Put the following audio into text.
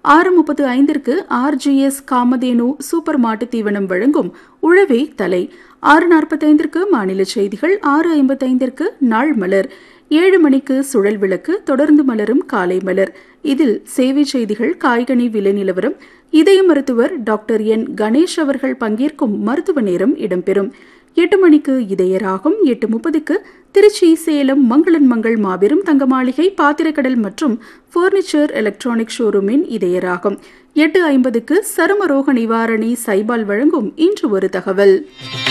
ஆறு முப்பத்து ஐந்திற்கு ஆர்ஜிஎஸ் காமதேனு சூப்பர் மாட்டு தீவனம் வழங்கும் உழவே தலை ஆறு நாற்பத்தைந்திற்கு மாநில செய்திகள் ஆறு ஐம்பத்தைந்திற்கு நாள் மலர் ஏழு மணிக்கு சுழல் விளக்கு தொடர்ந்து மலரும் காலை மலர் இதில் சேவை செய்திகள் காய்கனி விலை நிலவரம் இதய மருத்துவர் டாக்டர் என் கணேஷ் அவர்கள் பங்கேற்கும் மருத்துவ நேரம் இடம்பெறும் எட்டு மணிக்கு இதயராகும் எட்டு முப்பதுக்கு திருச்சி சேலம் மங்களன் மங்கள் மாபெரும் தங்க மாளிகை பாத்திரக்கடல் மற்றும் பர்னிச்சர் எலக்ட்ரானிக் ஷோரூமின் இதயராகும் எட்டு ஐம்பதுக்கு சருமரோக நிவாரணி சைபால் வழங்கும் இன்று ஒரு தகவல்